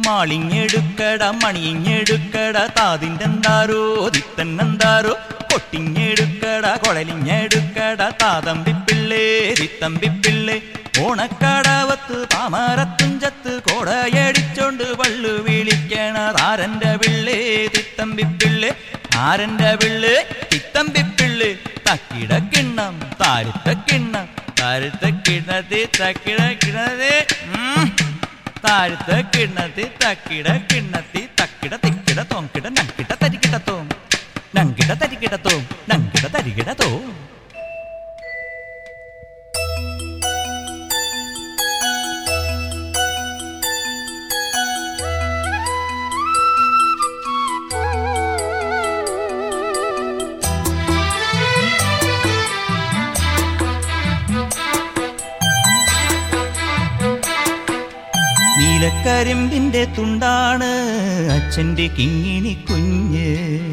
മാളിങ്ങെടുക്കട മണിങ്ങെടുക്കട താതിൻ്റെന്താരോ തിത്തന്നെന്താരോ കൊട്ടിങ്ങെടുക്കട കൊഴലിങ്ങെടുക്കട താതമ്പിപ്പിള്ളേ തിത്തമ്പിപ്പിള്ളേ ഓണക്കടവത്ത് താമരത്തുഞ്ചത്ത് കോടയടിച്ചോണ്ട് പള്ളു വിളിക്കണ താരന്റെ പിള്ളേ തിത്തമ്പിപ്പിള്ളേ ആരന്റെ പിള്ളേ തിത്തമ്പിപ്പിള്ളേ തക്കിട കിണ്ണം താരുത്ത കിണ്ണം താരുത്ത കിണ്ണത്തി തക്കിട കിണതേ താഴത്ത് കിണ്ണത്തി തക്കിട കിണ്ണത്തി തക്കിട തിക്കിട തോങ്കിട നങ്കിട തരികിട തോം നങ്കിട തരികിട തോം നങ്കിട തരികിട തോം നീലക്കരിമ്പിന്റെ തുണ്ടാണ് അച്ഛന്റെ കിങ്ങിണി കുഞ്ഞ്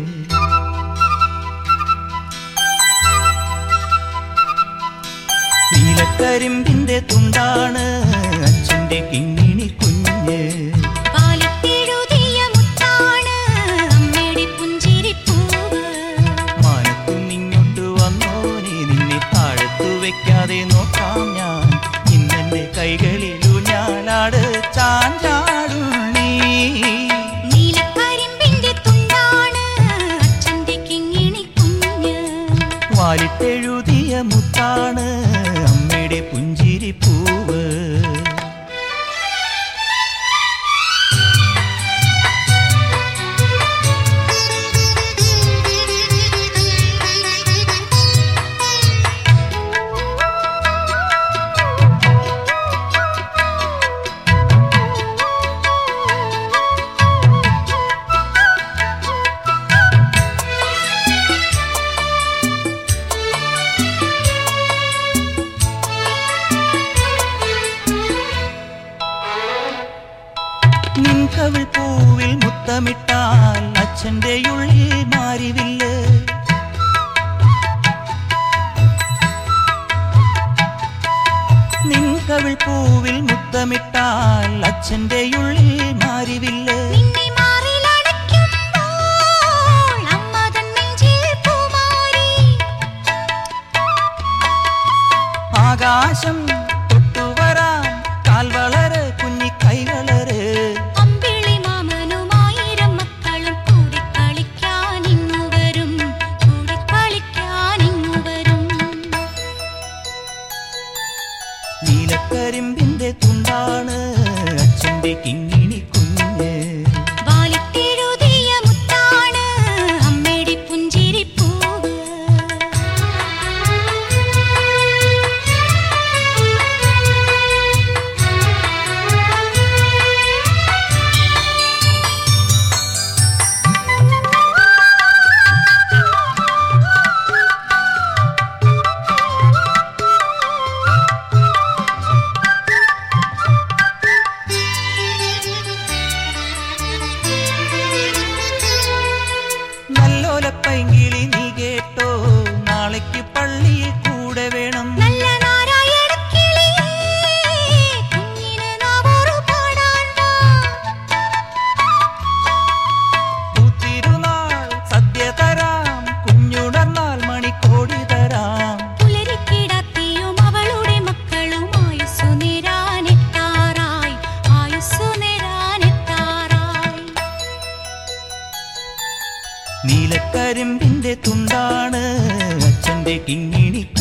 നീലക്കരിമ്പിന്റെ തുണ്ടാണ് അച്ഛന്റെ കിങ്ങിണി കുഞ്ഞ് പാലത്തെഴുതിയ മുത്താണ് അമ്മയുടെ പുഞ്ചിരിപ്പൂവ് മാനത്തുനിങ്ങോട്ട് വന്നോനെ നിന്നെ താഴത്തു വെക്കാതെ നോക്കാം ഞാൻ ഇന്നെന്റെ കൈകളിലു ഞാനാട് ചാഞ്ചാടുണ്ണീ നീലക്കരിമ്പിന്റെ തുണ്ടാണ് അച്ഛന്റെ കിങ്ങിണി കുഞ്ഞ് വാലിട്ടെഴുതിയ മുത്താണ് അമ്മയുടെ പുഞ്ചിരിപ്പൂവ് നിൻകവിൾ പൂവിൽ മുത്തമിട്ടാൽ അച്ഛന്റെ ഉള്ളിൽ മാറിവില്ല് നിൻകവിൾ പൂവിൽ മുത്തമിട്ടാൽ അച്ഛന്റെ ഉള്ളിൽ മാറിവില്ല് നിന്നെ മാറിലടയ്ക്കുമ്പോൾ അമ്മ തൻ നെഞ്ചിൽ പൂമാരി ആകാശം തൊട്ടുവരാൻ കാൽ വളര് കുഞ്ഞി കൈ വളര് അമ്പിളി മാമനുമായിരം മക്കളും കൂടി കളിക്കാൻ ഇങ്ങു വരും കൂടി കളിക്കാൻ ഇങ്ങു വരും നീലക്കരിമ്പിന്റെ തുണ്ടാണ് അച്ഛന്റെ കിങ്ങിണി കുഞ്ഞ് വാലിട്ടെഴുതിയ മുത്താണ് അമ്മയുടെ പുഞ്ചിരിപ്പൂവ് നല്ലോലപ്പൈങ്കിളി നീ കേട്ടോ നാളേക്ക് പള്ളിയിൽ കൂടെ വേണം നല്ല നാരായണക്കിളിയേ കുഞ്ഞിന് നാവോറു പാടാൻ വാ പൂത്തിരുനാൾ സദ്യ തരാം കുഞ്ഞുണർന്നാൽ മണിക്കോടി തരാം പുലരിക്കിടത്തിയും അവളുടെ മക്കളും ആയുസ്സു നേരാനെത്താറായി ആയുസ്സു നേരാനെത്താറായി നീലക്കരിമ്പിന്റെ തുണ്ടാണ് അച്ഛന്റെ കിങ്ങിണി